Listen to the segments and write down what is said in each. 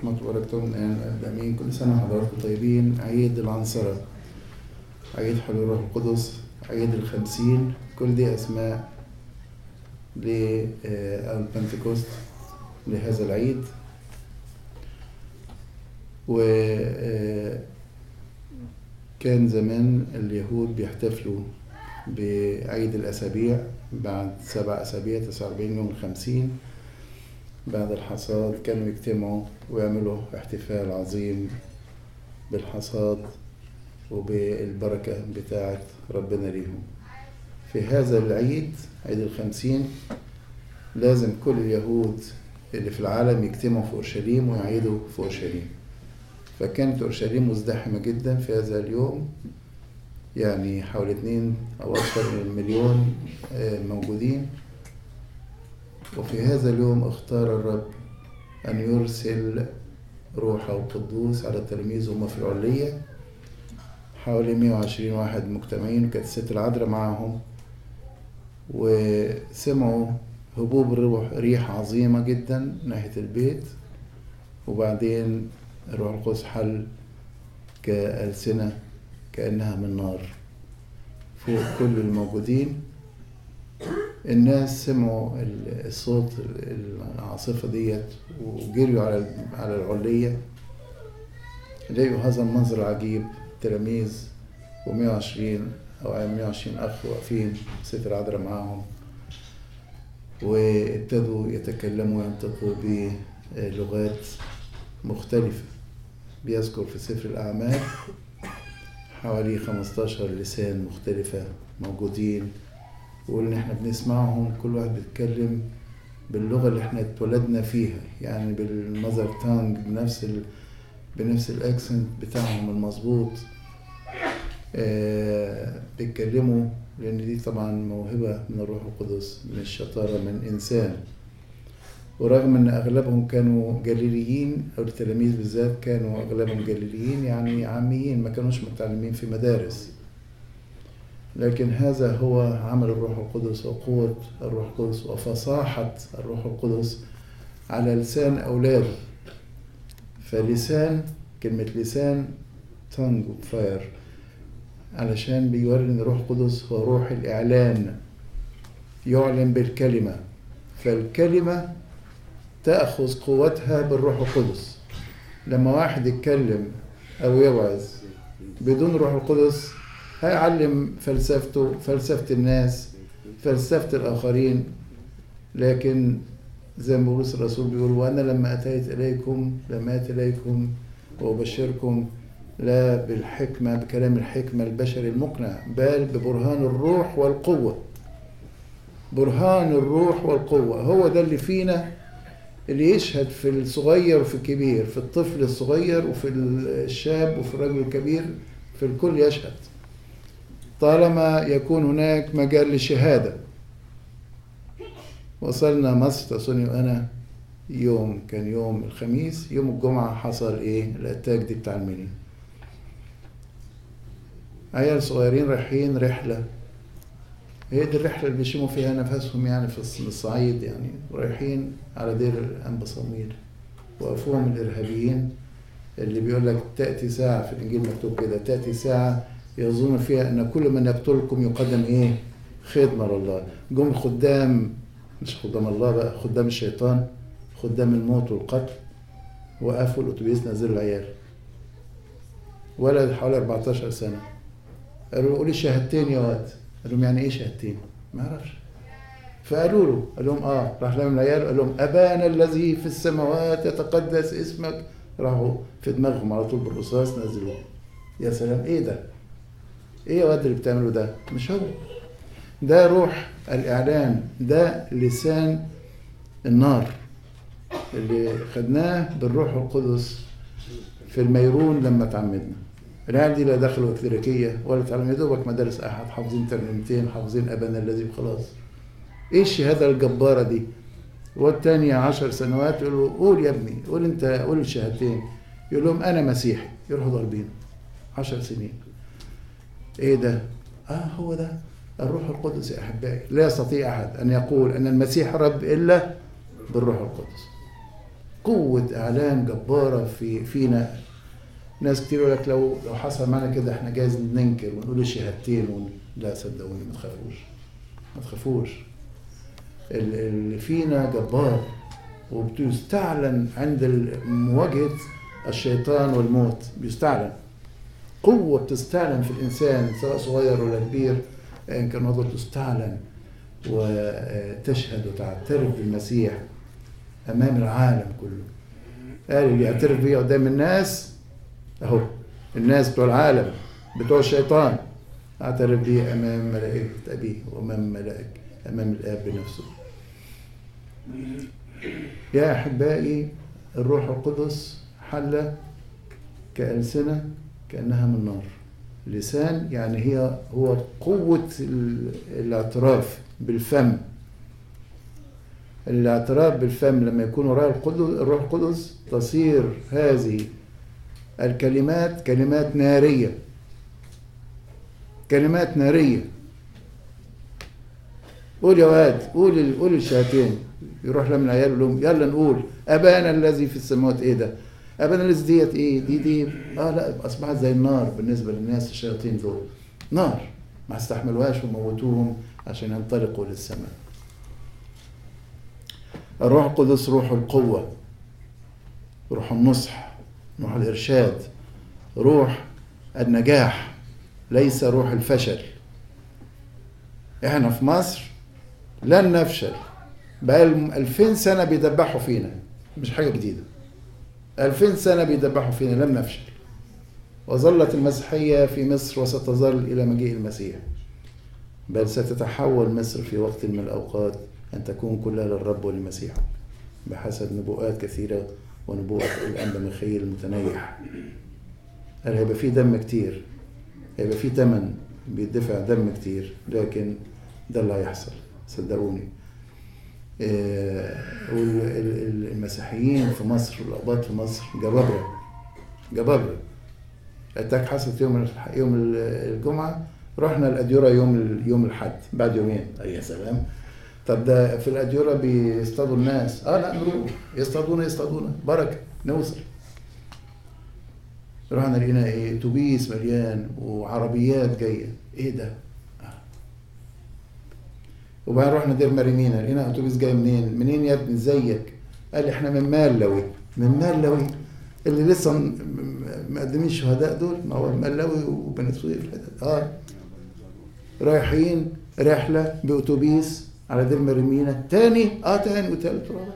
ورحمته وبركاته من الآن آمين كل سنة وحضراتكم طيبين عيد العنصرة عيد حلول الروح القدس عيد الخمسين كل دي أسماء للبنتكوست لهذا العيد و كان زمان اليهود بيحتفلوا بعيد الأسابيع بعد سبع أسابيع تسعة وأربعين يوم الخمسين بعد الحصاد كانوا يجتمعوا ويعملوا احتفال عظيم بالحصاد وبالبركة بتاعة ربنا ليهم في هذا العيد عيد الخمسين لازم كل اليهود اللي في العالم يجتمعوا في أورشليم ويعيدوا في أورشليم فكانت أورشليم مزدحمة جدا في هذا اليوم يعني حوالي اتنين أو أكثر من مليون موجودين وفي هذا اليوم اختار الرب أن يرسل روحه القدوس على التلاميذ وهم في العلية حوالي 120 واحد مجتمعين وكانت الست العذراء معاهم وسمعوا هبوب الروح ريح عظيمة جدا ناحية البيت وبعدين الروح القدس حل كألسنة كأنها من نار فوق كل الموجودين الناس سمعوا الصوت العاصفة ديت وجريوا على على العلية لقوا هذا المنظر العجيب تلاميذ و120 أو 120 أخ واقفين ست العذراء معاهم وابتدوا يتكلموا وينطقوا بلغات مختلفة بيذكر في سفر الأعمال حوالي 15 لسان مختلفة موجودين وإن إحنا بنسمعهم كل واحد بيتكلم باللغة اللي إحنا اتولدنا فيها يعني بالمذر تانج بنفس ال... بنفس الأكسنت بتاعهم المظبوط آه بيتكلموا لأن دي طبعا موهبة من الروح القدس من الشطارة من إنسان ورغم ان اغلبهم كانوا جليليين او التلاميذ بالذات كانوا اغلبهم جليليين يعني عاميين ما كانوش متعلمين في مدارس لكن هذا هو عمل الروح القدس وقوة الروح القدس وفصاحة الروح القدس على لسان أولاده فلسان كلمة لسان تانج فاير علشان بيوري ان الروح القدس هو روح الإعلان يعلن بالكلمة فالكلمة تأخذ قوتها بالروح القدس لما واحد يتكلم أو يوعظ بدون روح القدس هيعلم فلسفته فلسفة الناس فلسفة الآخرين لكن زي ما بولس الرسول بيقول وأنا لما أتيت إليكم لما أتي إليكم وأبشركم لا بالحكمة بكلام الحكمة البشري المقنع بل ببرهان الروح والقوة برهان الروح والقوة هو ده اللي فينا اللي يشهد في الصغير وفي الكبير في الطفل الصغير وفي الشاب وفي الرجل الكبير في الكل يشهد طالما يكون هناك مجال للشهادة وصلنا مصر تصوني وأنا يوم كان يوم الخميس يوم الجمعة حصل إيه الأتاك دي بتاع المنيا عيال صغيرين رايحين رحلة هي دي الرحلة اللي بيشموا فيها نفسهم يعني في الصعيد يعني رايحين على دير الأنبا صمويل وقفوهم الإرهابيين اللي بيقول لك تأتي ساعة في الإنجيل مكتوب كده تأتي ساعة يظن فيها أن كل من يقتلكم يقدم إيه؟ خدمة لله جم خدام مش خدام الله بقى خدام الشيطان خدام الموت والقتل وقفوا الأتوبيس نزلوا العيال ولد حوالي 14 سنة قالوا له قولي شهادتين يا واد قال لهم يعني ايه شهادتين؟ ما اعرفش فقالوا له قال لهم اه راح لهم العيال قال لهم ابانا الذي في السماوات يتقدس اسمك راحوا في دماغهم على طول بالرصاص نزلوه يا سلام ايه ده؟ ايه يا واد اللي بتعمله ده؟ مش هو ده روح الاعلان ده لسان النار اللي خدناه بالروح القدس في الميرون لما تعمدنا العيال دي لا دخلوا كليريكية ولا تعلم يا دوبك مدارس أحد حافظين ترنيمتين حافظين أبانا الذي خلاص إيه الشهادة الجبارة دي والتانية عشر سنوات يقول له قول يا ابني قول أنت قول الشهادتين يقول لهم أنا مسيحي يروحوا ضاربينه عشر سنين إيه ده؟ آه هو ده الروح القدس يا أحبائي لا يستطيع أحد أن يقول أن المسيح رب إلا بالروح القدس قوة إعلان جبارة في فينا ناس كتير يقول لك لو لو حصل معنا كده احنا جايز ننكر ونقول الشهادتين ون... لا صدقوني ما تخافوش ما تخافوش ال- اللي فينا جبار وبتستعلن عند ال- مواجهة الشيطان والموت بيستعلن قوة بتستعلن في الإنسان سواء صغير ولا كبير إن كان وضع تستعلن وتشهد وتعترف بالمسيح أمام العالم كله قال اللي يعترف بيه قدام الناس أهو الناس بتوع العالم بتوع الشيطان اعترف بيه أمام ملائكة أبيه وأمام ملائكة أمام الآب بنفسه يا أحبائي الروح القدس حل كألسنة كأنها من نار لسان يعني هي هو قوة ال- الاعتراف بالفم الاعتراف بالفم لما يكون وراء القدس الروح القدس تصير هذه الكلمات كلمات نارية كلمات نارية قول يا واد قول ال- قول الشهاتين يروح لهم العيال يقول لهم يلا نقول ابانا الذي في السماوات ايه ده؟ ابانا الذي ديت ايه؟ دي دي اه لا اصبحت زي النار بالنسبه للناس الشياطين دول نار ما استحملوهاش وموتوهم عشان ينطلقوا للسماء الروح القدس روح القوة روح النصح روح الإرشاد روح النجاح ليس روح الفشل احنا في مصر لن نفشل بقالهم 2000 سنة بيدبحوا فينا مش حاجة جديدة 2000 سنة بيدبحوا فينا لم نفشل وظلت المسيحية في مصر وستظل إلى مجيء المسيح بل ستتحول مصر في وقت من الأوقات أن تكون كلها للرب وللمسيح بحسب نبوءات كثيرة ونبوءة الأنبا ميخائيل المتنيح قال هيبقى فيه دم كتير هيبقى فيه تمن بيدفع دم كتير لكن ده اللي هيحصل صدقوني والمسيحيين في مصر والأقباط في مصر جبابرة جبابرة الاتاك حصلت يوم الح- يوم الجمعة رحنا الأديرة يوم يوم الحد بعد يومين يا سلام طب ده في الأديرة بيصطادوا الناس اه لا نروح يصطادونا يصطادونا بركة نوصل رحنا لقينا ايه اتوبيس مليان وعربيات جايه ايه ده آه. وبعدين رحنا دير مريمينا لقينا اتوبيس جاي منين منين يا ابني ازيك قال لي احنا من مالوي من مالوي اللي لسه م- م- مقدمين الشهداء دول ما هو مالوي وبني سويف اه رايحين رحله باتوبيس على دير مريمينا تاني اه تاني وتالت ورابع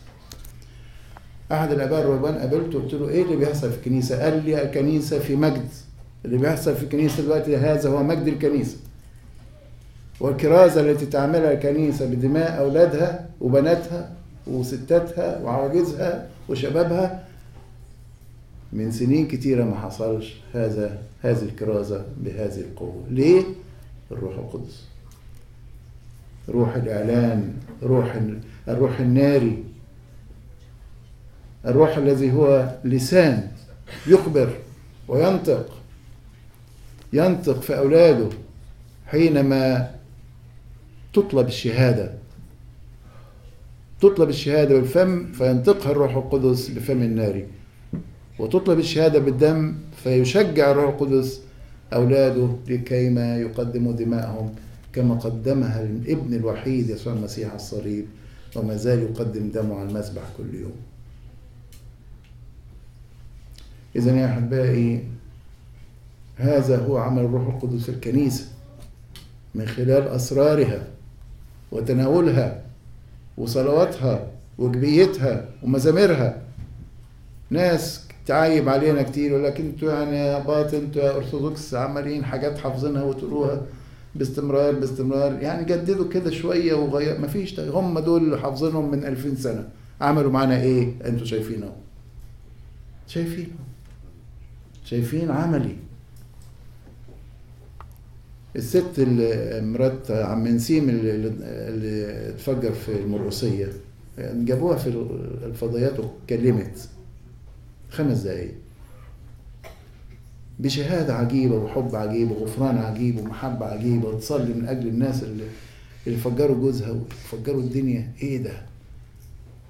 احد الاباء الرهبان قابلته قلت له ايه اللي بيحصل في الكنيسه؟ قال لي الكنيسه في مجد اللي بيحصل في الكنيسه دلوقتي هذا هو مجد الكنيسه. والكرازه التي تعملها الكنيسه بدماء اولادها وبناتها وستاتها وعواجيزها وشبابها من سنين كتيره ما حصلش هذا هذه الكرازه بهذه القوه، ليه؟ الروح القدس. روح الاعلان، روح الروح الناري الروح الذي هو لسان يخبر وينطق ينطق في أولاده حينما تطلب الشهادة تطلب الشهادة بالفم فينطقها الروح القدس بفم النار وتطلب الشهادة بالدم فيشجع الروح القدس أولاده لكيما يقدموا دماءهم كما قدمها الابن الوحيد يسوع المسيح على الصليب وما زال يقدم دمه على المذبح كل يوم إذا يا أحبائي هذا هو عمل الروح القدس في الكنيسة من خلال أسرارها وتناولها وصلواتها وجبيتها ومزاميرها ناس تعايب علينا كتير يقول لك انتوا يعني يا باطن انتوا يا ارثوذكس عمالين حاجات حافظينها وتقولوها باستمرار باستمرار يعني جددوا كده شويه وغير مفيش هم دول اللي حافظينهم من 2000 سنه عملوا معانا ايه انتوا شايفين اهو شايفين شايفين عملي الست اللي مرات عم نسيم اللي, اللي اتفجر في المرقصية جابوها في الفضائيات واتكلمت خمس دقايق بشهادة عجيبة وحب عجيب وغفران عجيب ومحبة عجيبة وتصلي من أجل الناس اللي, اللي فجروا جوزها وفجروا الدنيا إيه ده؟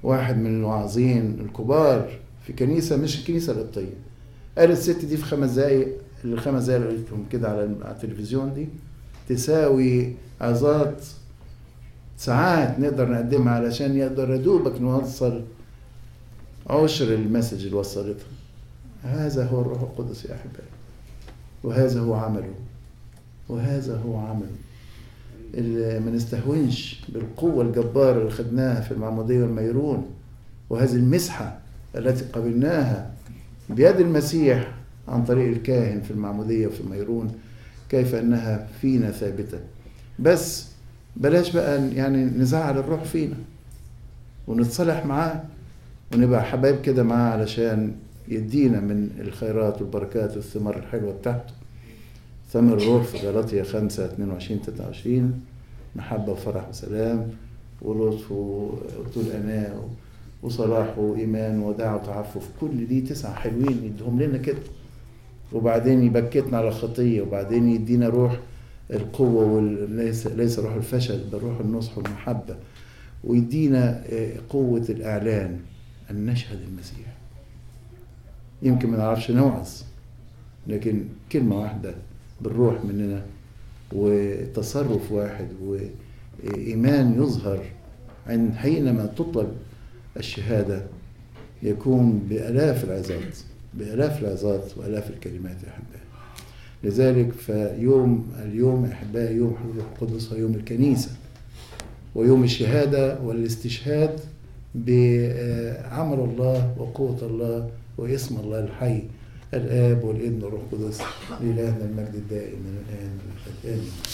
واحد من الواعظين الكبار في كنيسة مش الكنيسة القبطية قال الست دي في خمس دقايق الخمس دقايق اللي قلتهم كده على على التلفزيون دي تساوي عظات ساعات نقدر نقدمها علشان يقدر يدوبك نوصل عشر المسج اللي وصلتها هذا هو الروح القدس يا احبائي وهذا هو عمله وهذا هو عمله اللي ما نستهونش بالقوة الجبارة اللي خدناها في المعمودية والميرون وهذه المسحة التي قبلناها بيد المسيح عن طريق الكاهن في المعمودية وفي الميرون كيف أنها فينا ثابتة بس بلاش بقى يعني نزعل الروح فينا ونتصالح معاه ونبقى حبايب كده معاه علشان يدينا من الخيرات والبركات والثمار الحلوة بتاعته ثمر الروح في غلاطيا 5 22 23 محبة وفرح وسلام ولطف وطول أناة وصلاح وإيمان وداع وتعفف كل دي تسعة حلوين يدهم لنا كده وبعدين يبكتنا على الخطية وبعدين يدينا روح القوة وليس ليس روح الفشل بل روح النصح والمحبة ويدينا قوة الإعلان أن نشهد المسيح يمكن ما نعرفش نوعظ لكن كلمة واحدة بالروح مننا وتصرف واحد وإيمان يظهر عن حينما تطلب الشهادة يكون بآلاف العظات بآلاف العظات وآلاف الكلمات يا أحبائي لذلك فيوم اليوم أحبائي يوم حلول الروح القدس هو يوم الكنيسة ويوم الشهادة والاستشهاد بعمل الله وقوة الله واسم الله الحي الآب والابن والروح القدس لإلهنا المجد الدائم من الآن والأبد آمين